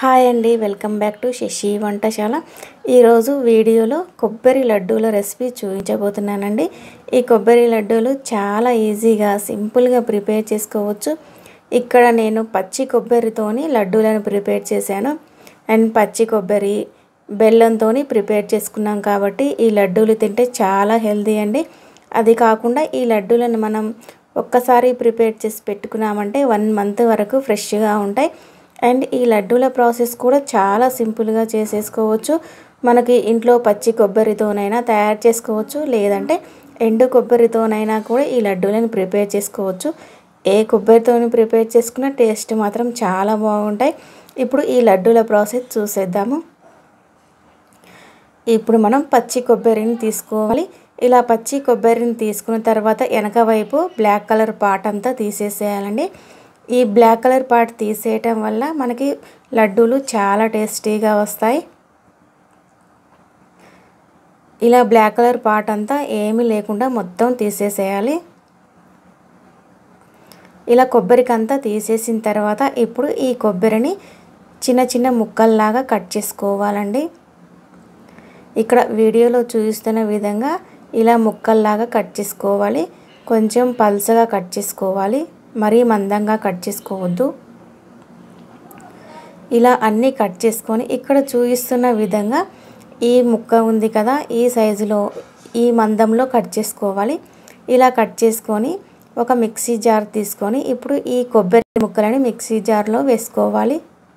hi అండి welcome back to Sasi Vantasala ఈరోజు వీడియోలో కొబ్బరి లడ్డూల రెసిపీ చూపించబోతున్నానండి ఈ కొబ్బరి లడ్డూలు చాలా ఈజీగా సింపుల్గా ప్రిపేర్ చేసుకోవచ్చు ఇక్కడ నేను పచ్చి కొబ్బరితోని లడ్డూలను ప్రిపేర్ చేశాను అండ్ పచ్చి కొబ్బరి బెల్లంతో ప్రిపేర్ చేసుకున్నాం కాబట్టి ఈ లడ్డూలు తింటే చాలా హెల్తీ అండి అది కాకుండా ఈ లడ్డూలను మనం ఒక్కసారి ప్రిపేర్ చేసి పెట్టుకున్నామంటే వన్ మంత్ వరకు ఫ్రెష్గా ఉంటాయి అండ్ ఈ లడ్డూల ప్రాసెస్ కూడా చాలా సింపుల్గా చేసేసుకోవచ్చు మనకి ఇంట్లో పచ్చి కొబ్బరితోనైనా తయారు చేసుకోవచ్చు లేదంటే ఎండు కొబ్బరితోనైనా కూడా ఈ లడ్డూలను ప్రిపేర్ చేసుకోవచ్చు ఏ కొబ్బరితో ప్రిపేర్ చేసుకున్న టేస్ట్ మాత్రం చాలా బాగుంటాయి ఇప్పుడు ఈ లడ్డూల ప్రాసెస్ చూసేద్దాము ఇప్పుడు మనం పచ్చి కొబ్బరిని తీసుకోవాలి ఇలా పచ్చి కొబ్బరిని తీసుకున్న తర్వాత వెనక వైపు బ్లాక్ కలర్ పార్ట్ అంతా తీసేసేయాలండి ఈ బ్లాక్ కలర్ పార్ట్ తీసేయటం వల్ల మనకి లడ్డూలు చాలా టేస్టీగా వస్తాయి ఇలా బ్లాక్ కలర్ పార్ట్ అంతా ఏమీ లేకుండా మొత్తం తీసేసేయాలి ఇలా కొబ్బరికంతా తీసేసిన తర్వాత ఇప్పుడు ఈ కొబ్బరిని చిన్న చిన్న ముక్కల్లాగా కట్ చేసుకోవాలండి ఇక్కడ వీడియోలో చూపిస్తున్న విధంగా ఇలా ముక్కల్లాగా కట్ చేసుకోవాలి కొంచెం పల్సగా కట్ చేసుకోవాలి మరీ మందంగా కట్ చేసుకోవద్దు ఇలా అన్నీ కట్ చేసుకొని ఇక్కడ చూపిస్తున్న విధంగా ఈ ముక్క ఉంది కదా ఈ సైజులో ఈ మందంలో కట్ చేసుకోవాలి ఇలా కట్ చేసుకొని ఒక మిక్సీ జార్ తీసుకొని ఇప్పుడు ఈ కొబ్బరి ముక్కలని మిక్సీ జార్లో వేసుకోవాలి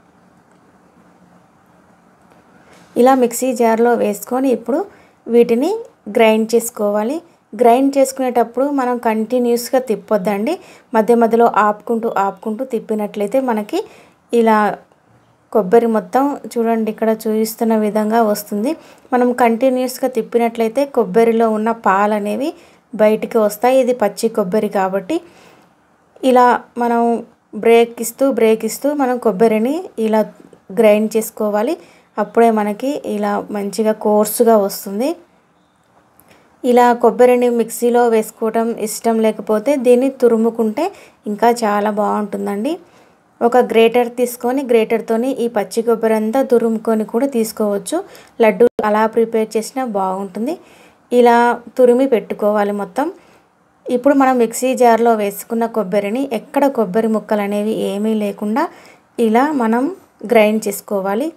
ఇలా మిక్సీ జార్లో వేసుకొని ఇప్పుడు వీటిని గ్రైండ్ చేసుకోవాలి గ్రైండ్ చేసుకునేటప్పుడు మనం కంటిన్యూస్గా తిప్పొద్దండి మధ్య మధ్యలో ఆపుకుంటూ ఆపుకుంటూ తిప్పినట్లయితే మనకి ఇలా కొబ్బరి మొత్తం చూడండి ఇక్కడ చూపిస్తున్న విధంగా వస్తుంది మనం కంటిన్యూస్గా తిప్పినట్లయితే కొబ్బరిలో ఉన్న పాలు అనేవి బయటికి వస్తాయి ఇది పచ్చి కొబ్బరి కాబట్టి ఇలా మనం బ్రేక్ ఇస్తూ బ్రేక్ ఇస్తూ మనం కొబ్బరిని ఇలా గ్రైండ్ చేసుకోవాలి అప్పుడే మనకి ఇలా మంచిగా కోర్సుగా వస్తుంది ఇలా కొబ్బరిని మిక్సీలో వేసుకోవటం ఇష్టం లేకపోతే దీన్ని తురుముకుంటే ఇంకా చాలా బాగుంటుందండి ఒక గ్రేటర్ తీసుకొని గ్రేటర్తోని ఈ పచ్చి కొబ్బరి అంతా తురుముకొని కూడా తీసుకోవచ్చు లడ్డు అలా ప్రిపేర్ చేసినా బాగుంటుంది ఇలా తురిమి పెట్టుకోవాలి మొత్తం ఇప్పుడు మనం మిక్సీ జార్లో వేసుకున్న కొబ్బరిని ఎక్కడ కొబ్బరి ముక్కలు అనేవి ఏమీ లేకుండా ఇలా మనం గ్రైండ్ చేసుకోవాలి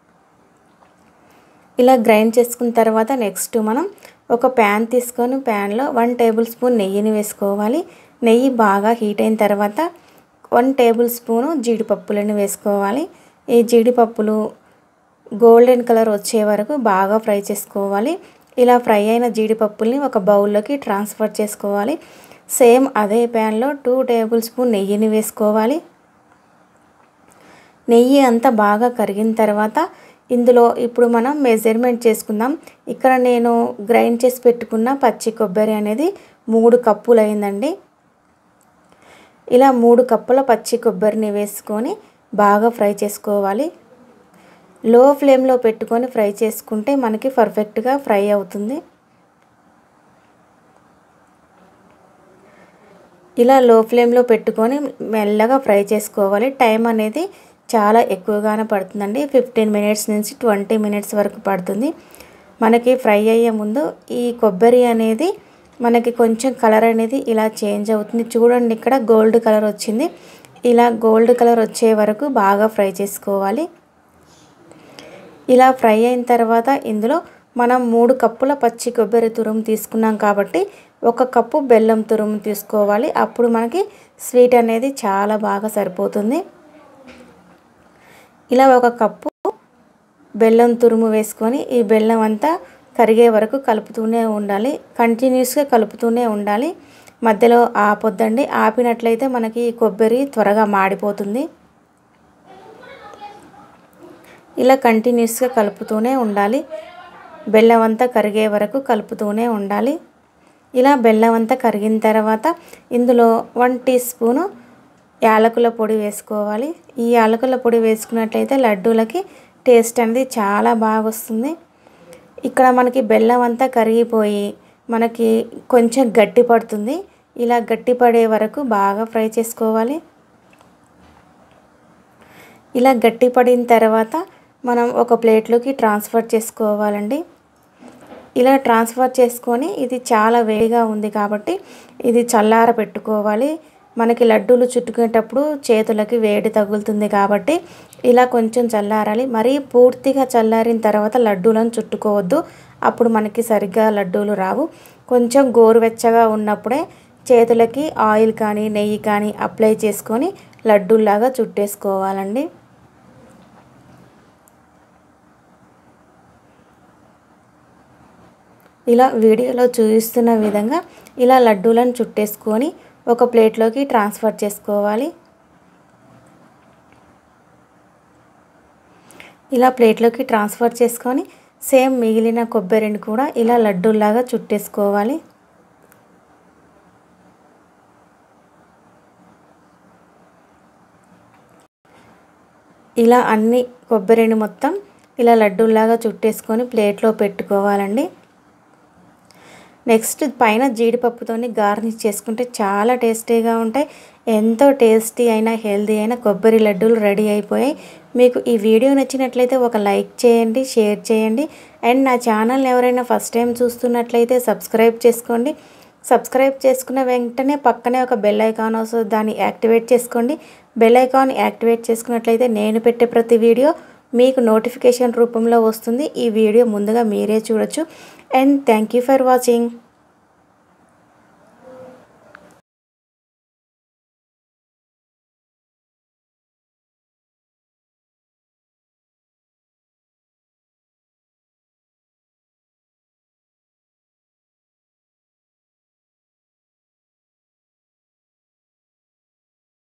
ఇలా గ్రైండ్ చేసుకున్న తర్వాత నెక్స్ట్ మనం ఒక ప్యాన్ తీసుకొని ప్యాన్లో వన్ టేబుల్ స్పూన్ నెయ్యిని వేసుకోవాలి నెయ్యి బాగా హీట్ అయిన తర్వాత వన్ టేబుల్ స్పూను జీడిపప్పులను వేసుకోవాలి ఈ జీడిపప్పులు గోల్డెన్ కలర్ వచ్చే వరకు బాగా ఫ్రై చేసుకోవాలి ఇలా ఫ్రై అయిన జీడిపప్పుల్ని ఒక బౌల్లోకి ట్రాన్స్ఫర్ చేసుకోవాలి సేమ్ అదే ప్యాన్లో టూ టేబుల్ స్పూన్ నెయ్యిని వేసుకోవాలి నెయ్యి అంతా బాగా కరిగిన తర్వాత ఇందులో ఇప్పుడు మనం మెజర్మెంట్ చేసుకుందాం ఇక్కడ నేను గ్రైండ్ చేసి పెట్టుకున్న పచ్చి కొబ్బరి అనేది మూడు కప్పులు అయిందండి ఇలా మూడు కప్పుల పచ్చి కొబ్బరిని వేసుకొని బాగా ఫ్రై చేసుకోవాలి లో ఫ్లేమ్లో పెట్టుకొని ఫ్రై చేసుకుంటే మనకి పర్ఫెక్ట్గా ఫ్రై అవుతుంది ఇలా లో ఫ్లేమ్లో పెట్టుకొని మెల్లగా ఫ్రై చేసుకోవాలి టైం అనేది చాలా ఎక్కువగానే పడుతుందండి ఫిఫ్టీన్ మినిట్స్ నుంచి ట్వంటీ మినిట్స్ వరకు పడుతుంది మనకి ఫ్రై అయ్యే ముందు ఈ కొబ్బరి అనేది మనకి కొంచెం కలర్ అనేది ఇలా చేంజ్ అవుతుంది చూడండి ఇక్కడ గోల్డ్ కలర్ వచ్చింది ఇలా గోల్డ్ కలర్ వచ్చే వరకు బాగా ఫ్రై చేసుకోవాలి ఇలా ఫ్రై అయిన తర్వాత ఇందులో మనం మూడు కప్పుల పచ్చి కొబ్బరి తురుము తీసుకున్నాం కాబట్టి ఒక కప్పు బెల్లం తురుము తీసుకోవాలి అప్పుడు మనకి స్వీట్ అనేది చాలా బాగా సరిపోతుంది ఇలా ఒక కప్పు బెల్లం తురుము వేసుకొని ఈ బెల్లం అంతా కరిగే వరకు కలుపుతూనే ఉండాలి కంటిన్యూస్గా కలుపుతూనే ఉండాలి మధ్యలో ఆపొద్దండి ఆపినట్లయితే మనకి కొబ్బరి త్వరగా మాడిపోతుంది ఇలా కంటిన్యూస్గా కలుపుతూనే ఉండాలి బెల్లం అంతా కరిగే వరకు కలుపుతూనే ఉండాలి ఇలా బెల్లం అంతా కరిగిన తర్వాత ఇందులో వన్ టీ స్పూను యాలకుల పొడి వేసుకోవాలి ఈ యాలకుల పొడి వేసుకున్నట్లయితే లడ్డూలకి టేస్ట్ అనేది చాలా బాగా వస్తుంది ఇక్కడ మనకి బెల్లం అంతా కరిగిపోయి మనకి కొంచెం గట్టి పడుతుంది ఇలా గట్టి పడే వరకు బాగా ఫ్రై చేసుకోవాలి ఇలా గట్టి పడిన తర్వాత మనం ఒక ప్లేట్లోకి ట్రాన్స్ఫర్ చేసుకోవాలండి ఇలా ట్రాన్స్ఫర్ చేసుకొని ఇది చాలా వేడిగా ఉంది కాబట్టి ఇది చల్లార పెట్టుకోవాలి మనకి లడ్డూలు చుట్టుకునేటప్పుడు చేతులకి వేడి తగులుతుంది కాబట్టి ఇలా కొంచెం చల్లారాలి మరీ పూర్తిగా చల్లారిన తర్వాత లడ్డూలను చుట్టుకోవద్దు అప్పుడు మనకి సరిగ్గా లడ్డూలు రావు కొంచెం గోరువెచ్చగా ఉన్నప్పుడే చేతులకి ఆయిల్ కానీ నెయ్యి కానీ అప్లై చేసుకొని లడ్డూల్లాగా చుట్టేసుకోవాలండి ఇలా వీడియోలో చూపిస్తున్న విధంగా ఇలా లడ్డూలను చుట్టేసుకొని ఒక ప్లేట్లోకి ట్రాన్స్ఫర్ చేసుకోవాలి ఇలా ప్లేట్లోకి ట్రాన్స్ఫర్ చేసుకొని సేమ్ మిగిలిన కొబ్బరిని కూడా ఇలా లడ్డూల్లాగా చుట్టేసుకోవాలి ఇలా అన్ని కొబ్బరిని మొత్తం ఇలా లడ్డూల్లాగా చుట్టేసుకొని ప్లేట్లో పెట్టుకోవాలండి నెక్స్ట్ పైన జీడిపప్పుతోని గార్నిష్ చేసుకుంటే చాలా టేస్టీగా ఉంటాయి ఎంతో టేస్టీ అయిన హెల్తీ అయిన కొబ్బరి లడ్డూలు రెడీ అయిపోయాయి మీకు ఈ వీడియో నచ్చినట్లయితే ఒక లైక్ చేయండి షేర్ చేయండి అండ్ నా ఛానల్ ఎవరైనా ఫస్ట్ టైం చూస్తున్నట్లయితే సబ్స్క్రైబ్ చేసుకోండి సబ్స్క్రైబ్ చేసుకున్న వెంటనే పక్కనే ఒక బెల్ ఐకాన్ వస్తుంది దాన్ని యాక్టివేట్ చేసుకోండి బెల్ ఐకాన్ యాక్టివేట్ చేసుకున్నట్లయితే నేను పెట్టే ప్రతి వీడియో మీకు నోటిఫికేషన్ రూపంలో వస్తుంది ఈ వీడియో ముందుగా మీరే చూడొచ్చు and thank you for watching